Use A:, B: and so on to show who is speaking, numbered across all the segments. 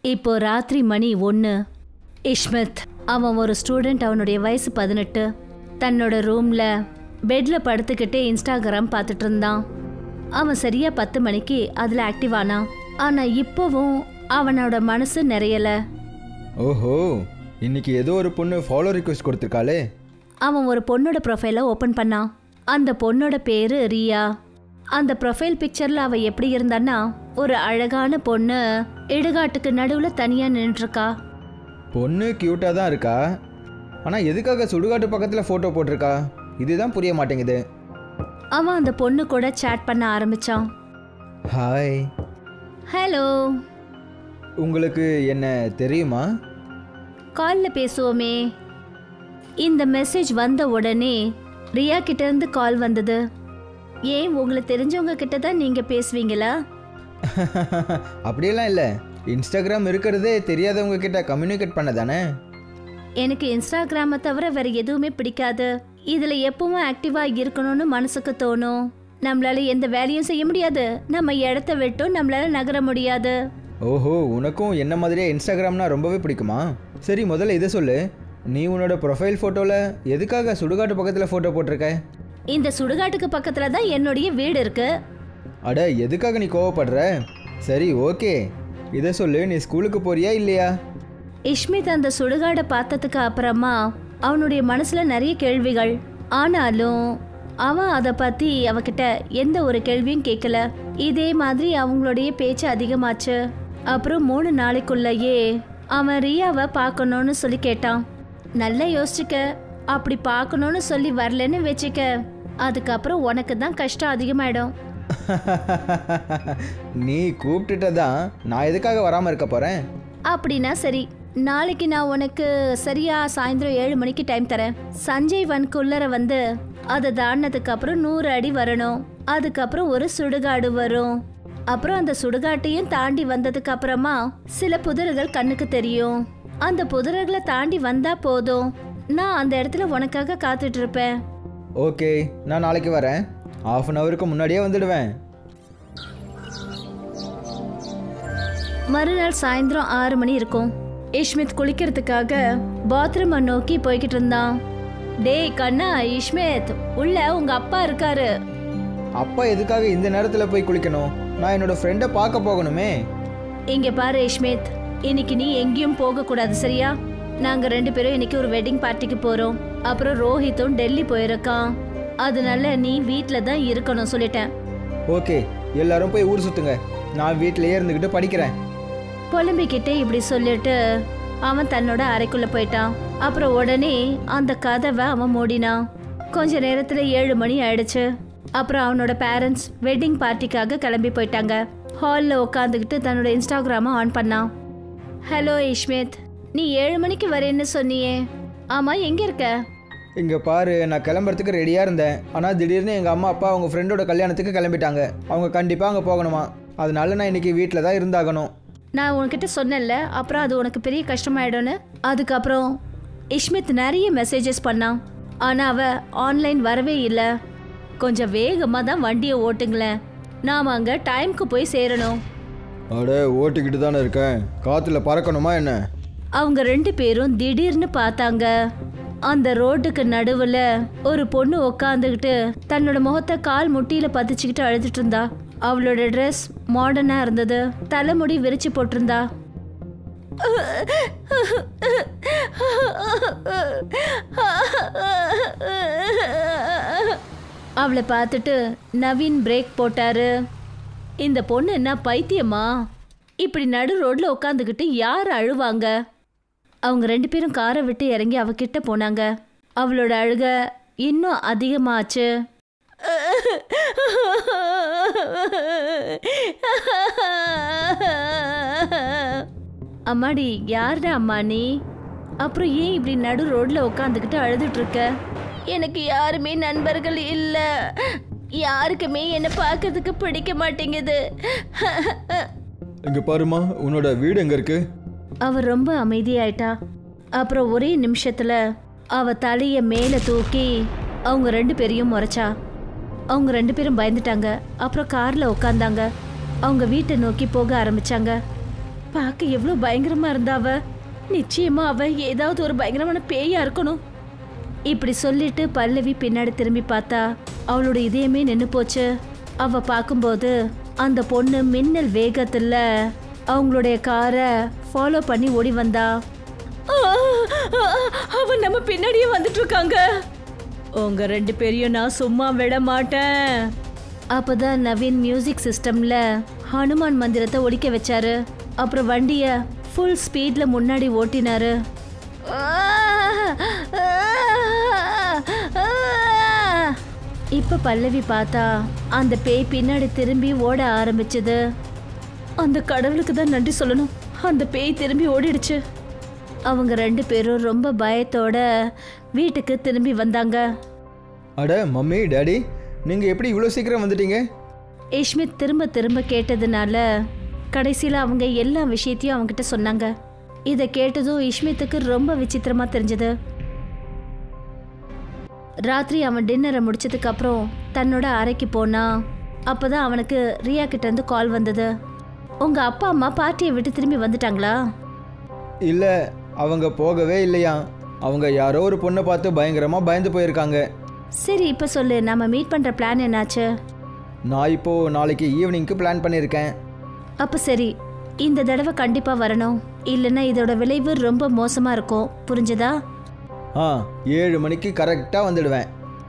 A: இப்போ ராத்திரி மணி ஒன்று இஷ்மத் அவன் ஒரு ஸ்டூடெண்ட் அவனுடைய வயசு பதினெட்டு தன்னோட ரூம்ல பெட்ல படுத்துக்கிட்டே இன்ஸ்டாகிராம் பார்த்துட்டு இருந்தான் அவன் சரியா பத்து மணிக்கு அதில் ஆக்டிவ் ஆனான் ஆனா இப்போவும் அவனோட மனசு நிறையல
B: ஓஹோ இன்னைக்கு ஏதோ ஒரு பொண்ணு ஃபாலோ ரிக்வெஸ்ட் கொடுத்துருக்காளே
A: அவன் ஒரு பொண்ணோட ப்ரொஃபைலை ஓப்பன் பண்ணான் அந்த பொண்ணோட பேரு ரியா அந்த ப்ரொஃபைல் பிக்சர்ல அவ எப்படி இருந்தான்னா ஒரு அழகான பொண்ணு இடுகாட்டுக்கு நடுவில் தனியா நின்றுருக்கா
B: பொண்ணு க்யூட்டாக தான் இருக்கா ஆனால் எதுக்காக சுடுகாட்டு பக்கத்தில் ஃபோட்டோ போட்டிருக்கா இதுதான் புரிய மாட்டேங்குது
A: அவன் அந்த பொண்ணு கூட சேட் பண்ண ஆரம்பிச்சான்
B: ஹாய்
A: ஹலோ
B: உங்களுக்கு என்ன தெரியுமா
A: காலில் பேசுவோமே இந்த மெசேஜ் வந்த உடனே ரியா கிட்ட இருந்து கால் வந்தது ஏன் உங்களை தெரிஞ்சவங்க கிட்ட தான் நீங்க பேசுவீங்களா
B: அப்படியெல்லாம் இல்லை இன்ஸ்டாகிராம் இருக்கிறதே தெரியாதவங்க கிட்ட கம்யூனிகேட் பண்ண தானே
A: எனக்கு இன்ஸ்டாகிராமை தவிர வேற எதுவுமே பிடிக்காது இதுல எப்பவும் ஆக்டிவா இருக்கணும்னு மனசுக்கு தோணும் நம்மளால எந்த வேலையும் செய்ய முடியாது நம்ம இடத்த விட்டும் நம்மளால நகர முடியாது
B: ஓஹோ உனக்கும் என்ன மாதிரியே இன்ஸ்டாகிராம்னா ரொம்பவே பிடிக்குமா சரி முதல்ல இதை சொல்லு நீ உன்னோட ப்ரொஃபைல் ஃபோட்டோவில் எதுக்காக சுடுகாட்டு பக்கத்தில் ஃபோட்டோ போட்டிருக்க
A: இந்த சுடுகாட்டுக்கு பக்கத்துல தான் என்னுடைய வீடு இருக்கு
B: அட எதுக்காக நீ கோவப்படுற சரி ஓகே இதை சொல்லு நீ ஸ்கூலுக்கு போறியா இல்லையா
A: இஷ்மித் அந்த சுடுகாடை பார்த்ததுக்கு அப்புறமா அவனுடைய மனசுல நிறைய கேள்விகள் ஆனாலும் அவன் அதை பத்தி அவகிட்ட எந்த ஒரு கேள்வியும் கேட்கல இதே மாதிரி அவங்களுடைய பேச்சு அதிகமாச்சு அப்புறம் மூணு நாளைக்குள்ளேயே அவன் ரியாவை பார்க்கணும்னு சொல்லி கேட்டான் நல்லா யோசிச்சுக்க அப்படி பார்க்கணும்னு சொல்லி வரலன்னு வச்சுக்க அதுக்கப்புறம் உனக்கு தான் கஷ்டம் அதிகமாயிடும்
B: நீ கூப்பிட்டுட்ட தான் நான் எதுக்காக வராமல் இருக்க போகிறேன்
A: அப்படின்னா சரி நாளைக்கு நான் உனக்கு சரியா சாயந்தரம் ஏழு மணிக்கு டைம் தரேன் சஞ்சய் வன்குள்ளர வந்து அதை தாண்டினதுக்கு அப்புறம் நூறு அடி வரணும் அதுக்கப்புறம் ஒரு சுடுகாடு வரும் அப்புறம் அந்த சுடுகாட்டையும் தாண்டி வந்ததுக்கு அப்புறமா சில புதர்கள் கண்ணுக்கு தெரியும் அந்த புதர்களை தாண்டி வந்தா போதும் நான் அந்த இடத்துல உனக்காக காத்துட்டு இருப்பேன்
B: ஓகே நான் நாளைக்கு வரேன் ஆஃப் அன் ஹவருக்கு முன்னாடியே வந்துடுவேன்
A: மறுநாள் சாயந்தரம் ஆறு மணி இருக்கும் இஷ்மித் குளிக்கிறதுக்காக பாத்ரூமை நோக்கி போய்கிட்டு இருந்தான் டேய் கண்ணா இஷ்மித் உள்ள உங்க அப்பா இருக்காரு
B: அப்பா எதுக்காக இந்த நேரத்தில் போய் குளிக்கணும் நான் என்னோட ஃப்ரெண்டை பார்க்க போகணுமே
A: இங்க பாரு இஷ்மித் இன்னைக்கு நீ எங்கேயும் போக கூடாது சரியா நாங்க ரெண்டு பேரும் இன்னைக்கு ஒரு வெட்டிங் பார்ட்டிக்கு போறோம் அப்புறம் ரோஹித்தும் டெல்லி போயிருக்கான் அதனால நீ வீட்ல தான் இருக்கணும் சொல்லிட்டேன்
B: ஓகே எல்லாரும் போய் ஊர் சுற்றுங்க நான் வீட்டிலேயே இருந்துக்கிட்டு படிக்கிறேன்
A: புலம்பிக்கிட்டே இப்படி சொல்லிட்டு அவன் தன்னோட அறைக்குள்ள போயிட்டான் அப்புறம் உடனே அந்த கதவை அவன் மூடினான் கொஞ்ச நேரத்துல ஏழு மணி ஆயிடுச்சு அப்புறம் அவனோட பேரண்ட்ஸ் வெட்டிங் பார்ட்டிக்காக கிளம்பி போயிட்டாங்க ஹாலில் உட்காந்துக்கிட்டு தன்னோட இன்ஸ்டாகிராமை ஆன் பண்ணான் ஹலோ இஷ்மித் நீ ஏழு மணிக்கு வரேன்னு சொன்னியே ஆமா எங்க இருக்க
B: இங்கே பாரு நான் கிளம்புறதுக்கு ரெடியாக இருந்தேன் ஆனால் திடீர்னு எங்கள் அம்மா அப்பா அவங்க ஃப்ரெண்டோட கல்யாணத்துக்கு கிளம்பிட்டாங்க அவங்க கண்டிப்பாக அங்கே போகணுமா அதனால நான் இன்னைக்கு வீட்டில் தான் இருந்தாகணும்
A: நான் உன்கிட்ட சொன்னேன்ல அப்புறம் அது உனக்கு பெரிய கஷ்டமாயிடும்னு அதுக்கப்புறம் இஷ்மித் நிறைய மெசேஜஸ் பண்ணான் ஆனால் அவ ஆன்லைன் வரவே இல்லை கொஞ்சம் வேகமாக தான் வண்டியை ஓட்டுங்களேன் நாம் அங்கே டைம்க்கு போய் சேரணும்
B: அட ஓட்டிக்கிட்டு தானே இருக்கேன் காற்றுல பறக்கணுமா என்ன
A: அவங்க ரெண்டு பேரும் திடீர்னு பார்த்தாங்க அந்த ரோட்டுக்கு நடுவுல ஒரு பொண்ணு உக்காந்துக்கிட்டு தன்னோட முகத்தை கால் முட்டியில பதிச்சுக்கிட்டு அழுதுட்டு இருந்தா அவளோட ட்ரெஸ் மாடர்னா இருந்தது தலைமுடி விரிச்சு போட்டிருந்தா அவளை பார்த்துட்டு நவீன் பிரேக் போட்டாரு இந்த பொண்ணு என்ன பைத்தியமா இப்படி நடு ரோட்ல உட்காந்துக்கிட்டு யார் அழுவாங்க அவங்க ரெண்டு பேரும் காரை விட்டு இறங்கி அவகிட்ட போனாங்க அவளோட அழுக இன்னும் அதிகமாச்சு அம்மாடி யாருடா அம்மா நீ அப்புறம் ஏன் இப்படி நடு ரோட்ல உட்காந்துக்கிட்டு அழுதுட்டு இருக்க எனக்கு யாருமே நண்பர்கள் இல்ல யாருக்குமே என்னை பார்க்கறதுக்கு பிடிக்க மாட்டேங்குது
B: இங்கே பாருமா உன்னோட வீடு எங்கே இருக்கு
A: அவ ரொம்ப அமைதியாயிட்டா அப்புறம் ஒரே நிமிஷத்துல அவ தலைய மேல தூக்கி அவங்க ரெண்டு பேரையும் முறைச்சா அவங்க ரெண்டு பேரும் பயந்துட்டாங்க அப்புறம் கார்ல உட்காந்தாங்க அவங்க வீட்டை நோக்கி போக ஆரம்பிச்சாங்க பார்க்க எவ்வளோ பயங்கரமா இருந்தா அவ நிச்சயமா அவ ஏதாவது ஒரு பயங்கரமான பேயா இருக்கணும் இப்படி சொல்லிட்டு பல்லவி பின்னாடி திரும்பி பார்த்தா அவளோட இதயமே நின்று போச்சு அவ பார்க்கும்போது அந்த பொண்ணு மின்னல் வேகத்துல அவங்களுடைய காரை ஃபாலோ பண்ணி ஓடி வந்தா ஆ, ஆ, அவன் நம்ம பின்னாடியே வந்துட்டு இருக்காங்க உங்க ரெண்டு பேரையும் நான் சும்மா விட மாட்டேன் அப்பதான் நவீன் மியூசிக் சிஸ்டம்ல ஹனுமான் மந்திரத்தை ஒலிக்க வச்சாரு அப்புறம் வண்டிய ஃபுல் ஸ்பீட்ல முன்னாடி ஓட்டினாரு இப்ப பல்லவி பார்த்தா அந்த பேய் பின்னாடி திரும்பி ஓட ஆரம்பிச்சது அந்த கடவுளுக்கு தான் நன்றி சொல்லணும் அந்த பேய் திரும்பி ஓடிடுச்சு அவங்க ரெண்டு பேரும் ரொம்ப பயத்தோட வீட்டுக்கு திரும்பி வந்தாங்க
B: அட மம்மி டாடி நீங்கள் எப்படி இவ்வளோ சீக்கிரம் வந்துட்டீங்க
A: இஷ்மித் திரும்ப திரும்ப கேட்டதுனால கடைசியில் அவங்க எல்லா விஷயத்தையும் அவங்ககிட்ட சொன்னாங்க இதை கேட்டதும் இஷ்மித்துக்கு ரொம்ப விசித்திரமா தெரிஞ்சது ராத்திரி அவன் டின்னரை முடிச்சதுக்கு அப்புறம் தன்னோட அறைக்கு போனான் அப்பதான் அவனுக்கு ரியா கிட்ட இருந்து கால் வந்தது உங்க அப்பா அம்மா பார்ட்டியை விட்டு திரும்பி வந்துட்டாங்களா
B: இல்லை அவங்க போகவே இல்லையா அவங்க யாரோ ஒரு பொண்ணை பார்த்து பயங்கரமாக பயந்து போயிருக்காங்க
A: சரி இப்ப சொல்லு நம்ம மீட் பண்ற பிளான் என்னாச்சு
B: நான் இப்போது நாளைக்கு ஈவினிங்க்கு பிளான் பண்ணியிருக்கேன்
A: அப்ப சரி இந்த தடவை கண்டிப்பா வரணும் இல்லைன்னா இதோட விளைவு ரொம்ப மோசமா இருக்கும் புரிஞ்சதா
B: ஆ ஏழு மணிக்கு கரெக்டாக வந்துடுவேன்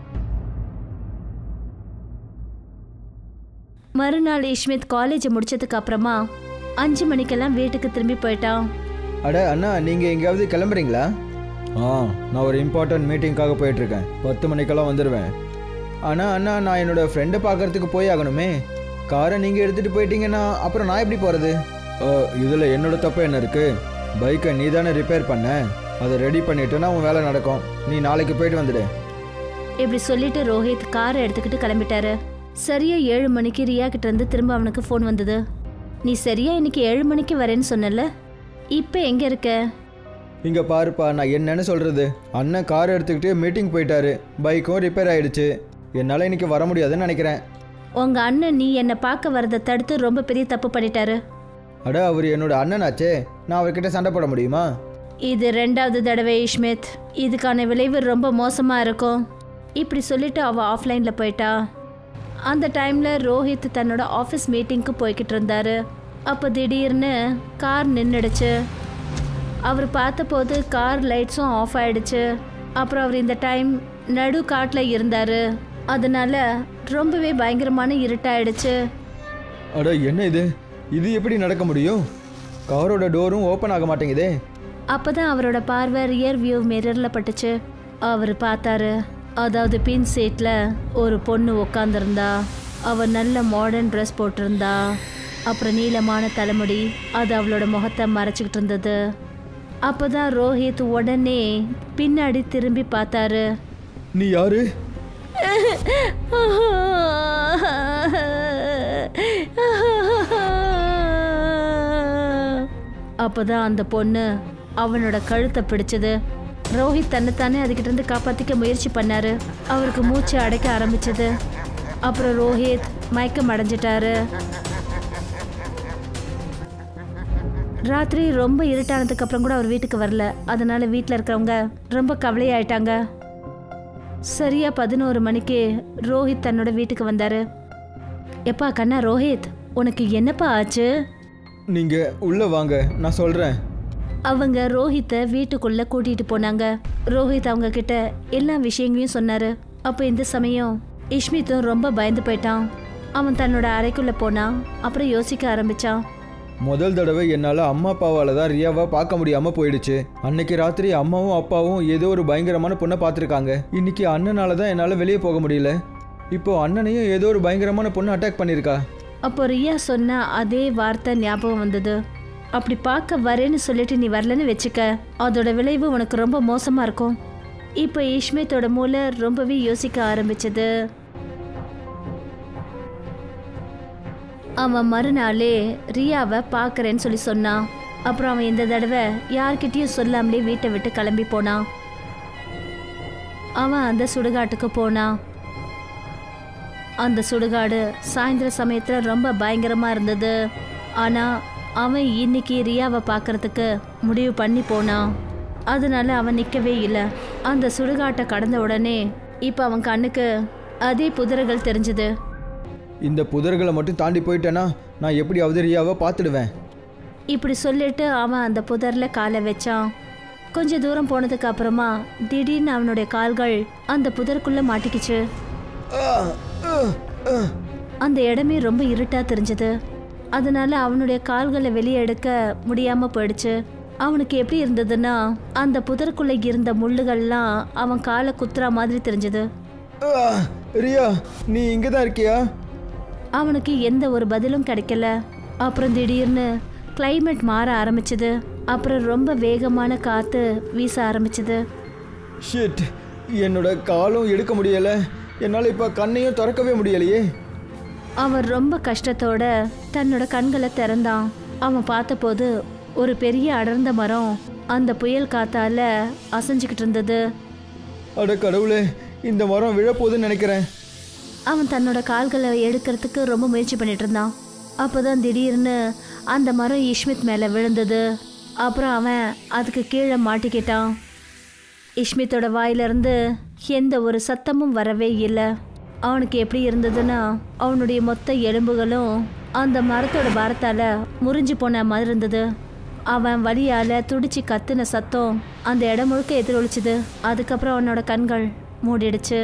A: மறுநாள் இஷ்மித் காலேஜ் முடிச்சதுக்கு அப்புறமா அஞ்சு மணிக்கெல்லாம் வீட்டுக்கு திரும்பி போயிட்டான்
B: அட அண்ணா நீங்கள் எங்கேயாவது கிளம்புறீங்களா ஆ நான் ஒரு இம்பார்ட்டன்ட் மீட்டிங்காக போயிட்டுருக்கேன் பத்து மணிக்கெல்லாம் வந்துடுவேன் ஆனால் அண்ணா நான் என்னோட ஃப்ரெண்டை பார்க்கறதுக்கு போய் ஆகணுமே காரை நீங்கள் எடுத்துகிட்டு போயிட்டீங்கன்னா அப்புறம் நான் எப்படி போகிறது இதில் என்னோட தப்பு என்ன இருக்குது பைக்கை நீ தானே ரிப்பேர் பண்ண அதை ரெடி பண்ணிட்டேன்னா உன் வேலை நடக்கும் நீ நாளைக்கு போயிட்டு வந்துடு
A: இப்படி சொல்லிட்டு ரோஹித் காரை எடுத்துக்கிட்டு கிளம்பிட்டாரு சரியா ஏழு மணிக்கு ரியா கிட்ட இருந்து திரும்ப அவனுக்கு ஃபோன் வந்தது நீ சரியா இன்னைக்கு ஏழு மணிக்கு வரேன்னு சொன்னல இப்போ எங்க இருக்க
B: இங்கே பாருப்பா நான் என்னன்னு சொல்கிறது அண்ணன் கார் எடுத்துக்கிட்டு மீட்டிங் போயிட்டாரு பைக்கும் ரிப்பேர் ஆயிடுச்சு என்னால் இன்னைக்கு வர முடியாதுன்னு நினைக்கிறேன்
A: உங்க அண்ணன் நீ என்னை பார்க்க வரதை தடுத்து ரொம்ப பெரிய தப்பு பண்ணிட்டாரு
B: அட அவர் என்னோட அண்ணனாச்சே நான் அவர்கிட்ட சண்டை போட முடியுமா
A: இது ரெண்டாவது தடவை இஷ்மித் இதுக்கான விளைவு ரொம்ப மோசமா இருக்கும் இப்படி சொல்லிட்டு அவ ஆஃப்லைன்ல போயிட்டா அந்த டைம்ல ரோஹித் தன்னோட ஆஃபீஸ் மீட்டிங்க்கு போய்கிட்டு இருந்தாரு அப்போ திடீர்னு கார் நின்றுடுச்சு அவர் பார்த்தபோது கார் லைட்ஸும் ஆஃப் ஆயிடுச்சு அப்புறம் அவர் இந்த டைம் நடு காட்டில் இருந்தாரு அதனால ரொம்பவே பயங்கரமான இருட்டாயிடுச்சு
B: அட என்ன இது இது எப்படி நடக்க முடியும் காரோட டோரும் ஓப்பன் ஆக மாட்டேங்குதே
A: அப்பதான் அவரோட பார்வை ரியர் வியூ மிரர்ல பட்டுச்சு அவர் பார்த்தாரு அதாவது பின் சீட்ல ஒரு பொண்ணு உட்காந்துருந்தா அவ நல்ல மாடர்ன் ட்ரெஸ் போட்டிருந்தா அப்புறம் நீளமான தலைமுடி அது அவளோட முகத்தை மறைச்சிக்கிட்டு இருந்தது அப்பதான் ரோஹித் உடனே பின்னாடி திரும்பி பார்த்தாரு
B: நீ யாரு
A: அப்பதான் அந்த பொண்ணு அவனோட கழுத்தை பிடிச்சது ரோஹித் தன்னைத்தானே அதுகிட்ட இருந்து காப்பாத்திக்க முயற்சி பண்ணாரு அவருக்கு மூச்சு அடைக்க ஆரம்பிச்சது அப்புறம் ரோஹித் மயக்கம் அடைஞ்சிட்டாரு ராத்திரி ரொம்ப இருட்டானதுக்கு அப்புறம் கூட அவர் வீட்டுக்கு வரல அதனால வீட்டில் இருக்கிறவங்க ரொம்ப கவலையாயிட்டாங்க சரியா பதினோரு மணிக்கு ரோஹித் தன்னோட வீட்டுக்கு வந்தாரு எப்பா கண்ணா ரோஹித் உனக்கு என்னப்பா ஆச்சு
B: நீங்கள் உள்ளே வாங்க நான் சொல்கிறேன்
A: அவங்க ரோஹித்தை வீட்டுக்குள்ள கூட்டிட்டு போனாங்க ரோஹித் அவங்க கிட்ட எல்லா விஷயங்களையும் சொன்னாரு அப்போ இந்த சமயம் இஷ்மித்தும் ரொம்ப பயந்து போயிட்டான் அவன் தன்னோட அறைக்குள்ள போனான் அப்புறம் யோசிக்க ஆரம்பிச்சான்
B: முதல் தடவை என்னால் அம்மா அப்பாவால் தான் ரியாவை பார்க்க முடியாமல் போயிடுச்சு அன்னைக்கு ராத்திரி அம்மாவும் அப்பாவும் ஏதோ ஒரு பயங்கரமான பொண்ணை பார்த்துருக்காங்க இன்னைக்கு அண்ணனால தான் என்னால் வெளியே போக முடியல இப்போ அண்ணனையும் ஏதோ ஒரு பயங்கரமான பொண்ணு அட்டாக் பண்ணியிருக்கா
A: அப்போ ரியா சொன்ன அதே வார்த்தை ஞாபகம் வந்தது அப்படி பார்க்க வரேன்னு சொல்லிட்டு நீ வரலன்னு வச்சுக்க அதோட விளைவு உனக்கு ரொம்ப மோசமா இருக்கும் இப்போ இஷ்மித்தோட மூளை ரொம்பவே யோசிக்க ஆரம்பிச்சது அவன் மறுநாளே ரியாவை பார்க்கறேன்னு சொல்லி சொன்னான் அப்புறம் அவன் இந்த தடவை யார்கிட்டயும் சொல்லாமலே வீட்டை விட்டு கிளம்பி போனான் அவன் அந்த சுடுகாட்டுக்கு போனான் அந்த சுடுகாடு சாயந்தர சமயத்துல ரொம்ப பயங்கரமா இருந்தது ஆனா அவன் இன்னைக்கு ரியாவை பார்க்கறதுக்கு முடிவு பண்ணி போனான் அதனால அவன் நிற்கவே இல்லை அந்த சுடுகாட்டை கடந்த உடனே இப்போ அவன் கண்ணுக்கு அதே புதிர்கள் தெரிஞ்சுது
B: இந்த புதர்களை மட்டும் தாண்டி போயிட்டேன்னா நான் எப்படியாவது ரியாவை பார்த்துடுவேன்
A: இப்படி சொல்லிட்டு அவன் அந்த புதரில் காலை வச்சான் கொஞ்ச தூரம் போனதுக்கு அப்புறமா திடீர்னு அவனுடைய கால்கள் அந்த புதருக்குள்ள மாட்டிக்கிச்சு அந்த இடமே ரொம்ப இருட்டா தெரிஞ்சது அதனால அவனுடைய கால்களை வெளியே எடுக்க முடியாம போயிடுச்சு அவனுக்கு எப்படி இருந்ததுன்னா அந்த புதருக்குள்ள இருந்த முள்ளுகள்லாம் அவன் காலை குத்துற மாதிரி தெரிஞ்சது
B: ஆ, ரியா நீ இங்கே தான் இருக்கியா
A: அவனுக்கு எந்த ஒரு பதிலும் கிடைக்கல அப்புறம் திடீர்னு climate மாற ஆரம்பிச்சது அப்புறம் ரொம்ப வேகமான காத்து வீச ஆரம்பிச்சது
B: ஷிட் என்னோட காலும் எடுக்க முடியலை என்னால் இப்போ கண்ணையும் திறக்கவே முடியலையே
A: அவன் ரொம்ப கஷ்டத்தோட தன்னோட கண்களை திறந்தான் அவன் பார்த்தபோது ஒரு பெரிய அடர்ந்த மரம் அந்த புயல் காத்தால அசைஞ்சுக்கிட்டு இருந்தது
B: அட கடவுளே இந்த மரம் விழப்போகுதுன்னு நினைக்கிறேன்
A: அவன் தன்னோட கால்களை எடுக்கிறதுக்கு ரொம்ப முயற்சி பண்ணிட்டு இருந்தான் அப்போதான் திடீர்னு அந்த மரம் இஷ்மித் மேலே விழுந்தது அப்புறம் அவன் அதுக்கு கீழே மாட்டிக்கிட்டான் இஷ்மித்தோட வாயிலிருந்து எந்த ஒரு சத்தமும் வரவே இல்லை அவனுக்கு எப்படி இருந்ததுன்னா அவனுடைய மொத்த எலும்புகளும் அந்த மரத்தோட பாரத்தால முறிஞ்சு போன மாதிரி இருந்தது அவன் வலியால துடிச்சு கத்துன சத்தம் அந்த இடம் முழுக்க எதிரொலிச்சுது அதுக்கப்புறம் அவனோட கண்கள் மூடிடுச்சு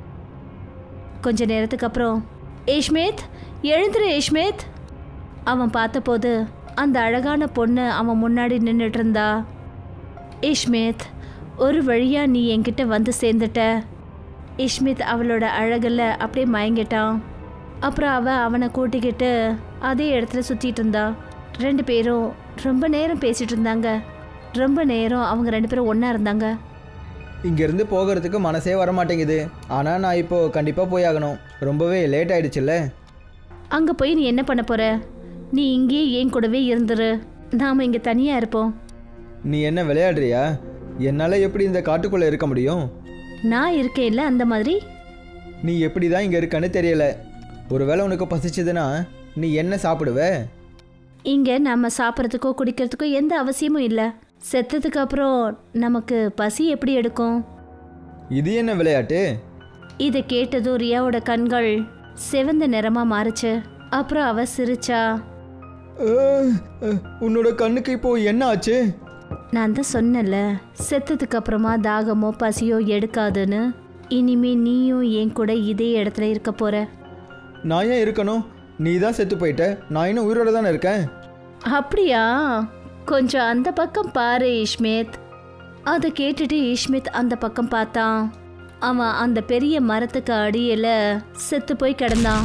A: கொஞ்ச நேரத்துக்கு அப்புறம் ஏஷ்மேத் எழுந்துரு ஏஷ்மேத் அவன் பார்த்தபோது அந்த அழகான பொண்ணு அவன் முன்னாடி நின்றுட்டு இருந்தா இஷ்மித் ஒரு வழியா நீ என்கிட்ட வந்து சேர்ந்துட்ட இஷ்மித் அவளோட அழகில் அப்படியே மயங்கிட்டான் அப்புறம் அவ அவனை கூட்டிக்கிட்டு அதே இடத்துல சுற்றிட்டு இருந்தா ரெண்டு பேரும் ரொம்ப நேரம் பேசிட்டு இருந்தாங்க ரொம்ப நேரம் அவங்க ரெண்டு பேரும் ஒன்றா இருந்தாங்க
B: இங்கேருந்து போகிறதுக்கு மனசே வர மாட்டேங்குது ஆனால் நான் இப்போது கண்டிப்பாக போய் ஆகணும் ரொம்பவே லேட் ஆயிடுச்சுல்ல
A: அங்கே போய் நீ என்ன பண்ண போற நீ இங்கேயே என் கூடவே இருந்துரு நாம் இங்கே தனியாக இருப்போம்
B: நீ என்ன விளையாடுறியா என்னால் எப்படி இந்த காட்டுக்குள்ளே இருக்க முடியும்
A: நான் இருக்கேன்ல அந்த மாதிரி
B: நீ எப்படி தான் இங்கே இருக்கன்னு தெரியல ஒருவேளை உனக்கு பசிச்சதுன்னா நீ என்ன சாப்பிடுவ
A: இங்கே நம்ம சாப்பிட்றதுக்கோ குடிக்கிறதுக்கோ எந்த அவசியமும் இல்லை செத்ததுக்கு அப்புறம் நமக்கு பசி எப்படி எடுக்கும்
B: இது என்ன விளையாட்டு
A: இதை கேட்டதும் ரியாவோட கண்கள் சிவந்த நிறமா மாறுச்சு அப்புறம் அவ சிரிச்சா
B: அஹ், அஹ், உன்னோட கண்ணுக்கு இப்போ என்ன ஆச்சு
A: நான் தான் சொன்னேன்ல செத்ததுக்கு அப்புறமா தாகமோ பசியோ எடுக்காதுன்னு இனிமே நீயும் என் கூட இதே இடத்துல இருக்க போற
B: நான் ஏன் இருக்கணும் நீ தான் செத்து போயிட்ட நான் இன்னும் உயிரோட தானே இருக்கேன்
A: அப்படியா கொஞ்சம் அந்த பக்கம் பாரு இஷ்மித் அதை கேட்டுட்டு இஷ்மித் அந்த பக்கம் பார்த்தான் அவன் அந்த பெரிய மரத்துக்கு அடியில செத்து போய் கிடந்தான்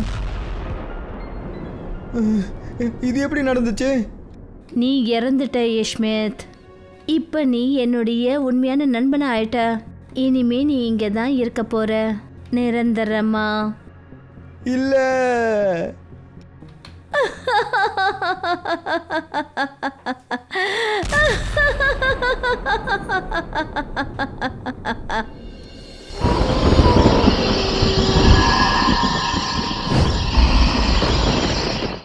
B: அஹ், இது எப்படி நடந்துச்சு
A: நீ இறந்துட்ட இஷ்மித் இப்போ நீ என்னுடைய உண்மையான நண்பனா ஆயிட்ட இனிமே நீ இங்கே தான் இருக்க போற நிரந்தரமா
B: இல்லை